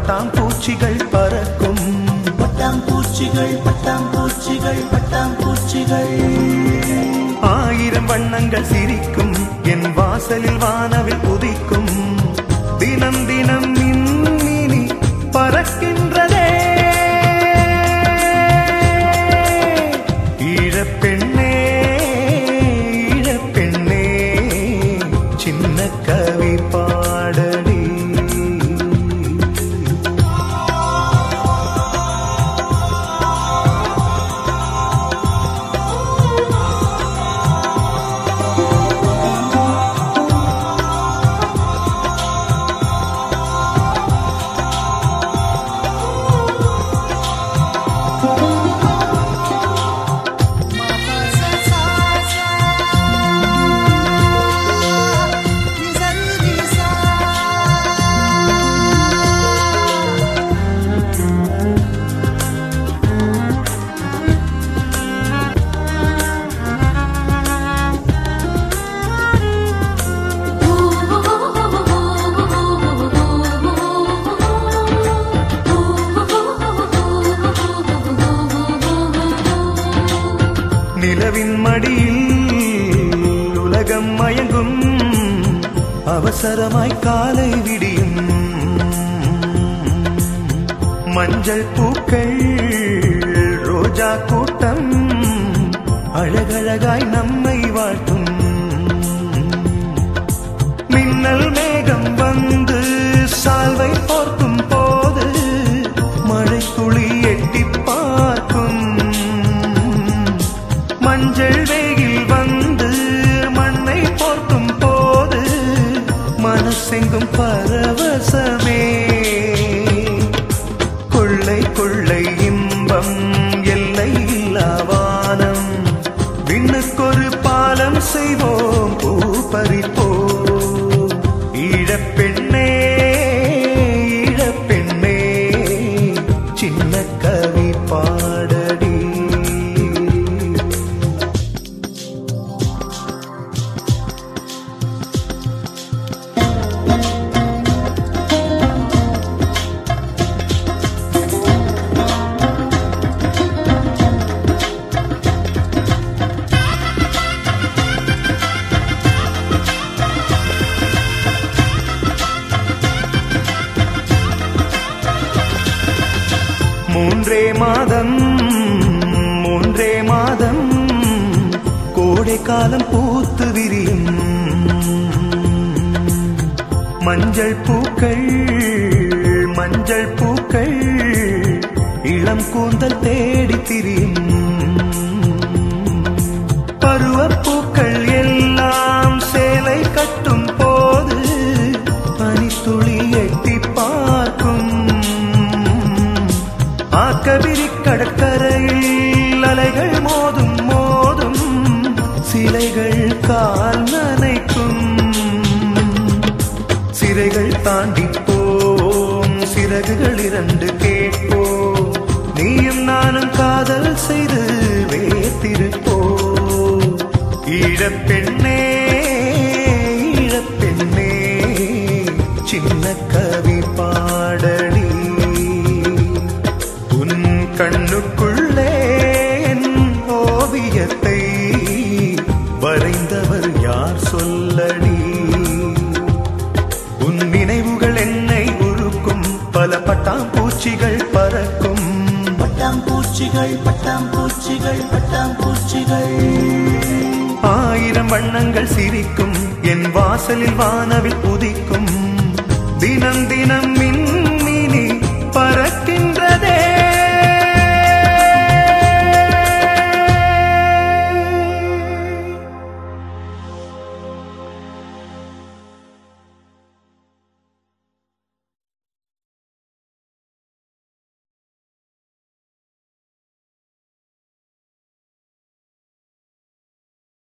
பட்டாம்பூச்சிகள் பறக்கும் பட்டாம்பூச்சிகள் பட்டாம்பூச்சிகள் பட்டாம்பூச்சிகள் ஆயிரம் வண்ணங்கள் சிரிக்கும் என் வாசலில் வானவில் உதிக்கும் தினம் தினம் மின்மினி பறக்கின்றதே ஈழப்பெண்ணே ஈழப்பெண்ணே சின்ன கவி பாடடி நிலவின் மடியில் உலகம் மயங்கும் அவசரமாய் காலை விடியும் மஞ்சள் பூக்கள் ரோஜா கூட்டம் அழகழகாய் நம்மை வாழ்த்தும் மின்னல் மேகம் வந்து சால்வை போர்க்கும் போது மழை துளி எட்டி பார்க்கும் மஞ்சள் வெயில் வந்து மண்ணை போர்க்கும் போது மனசெங்கும் பரவசமே கொள்ளை கொள்ளை இன்பம் எல்லை வானம் விண்ணுக்கொரு பாலம் செய்வோம் பூ பறிப்போம் ஈழப்பெண்ணே ஈழப்பெண்ணே சின்ன கவி பாடடி மூன்றே மாதம் மூன்றே மாதம் கோடை காலம் பூத்து விரியும் மஞ்சள் பூக்கள் மஞ்சள் பூக்கள் இளம் கூந்தல் தேடி திரியும் பருவப்பூக்கள் எல்லாம் சேலை கட்டும் போது பனித்துளி எட்டி பார்க்கும் ஆக்கவிரி கடற்கரையில் அலைகள் மோதும் மோதும் சிலைகள் கால் நனைக்கும் சிறைகள் தாண்டி போம் சிறகுகள் இரண்டு கேட்போம் நீயும் நானும் காதல் செய்து வேத்திருப்போம் ஈழப்பெண்ணே ஈழப்பெண்ணே சின்ன கவி பாடடி உன் கண்ணுக்குள்ளே என் ஓவியத்தை வரைந்தவர் யார் சொல்லடி உன் நினைவுகள் என்னை உருக்கும் பல பட்டாம்பூச்சிகள் பறக்கும் பட்டாம்பூச்சிகள் பட்டாம்பூச்சிகள் பட்டாம்பூச்சிகள் ஆயிரம் வண்ணங்கள் சிரிக்கும் என் வாசலில் வானவில் உதிக்கும் தினம் தினம்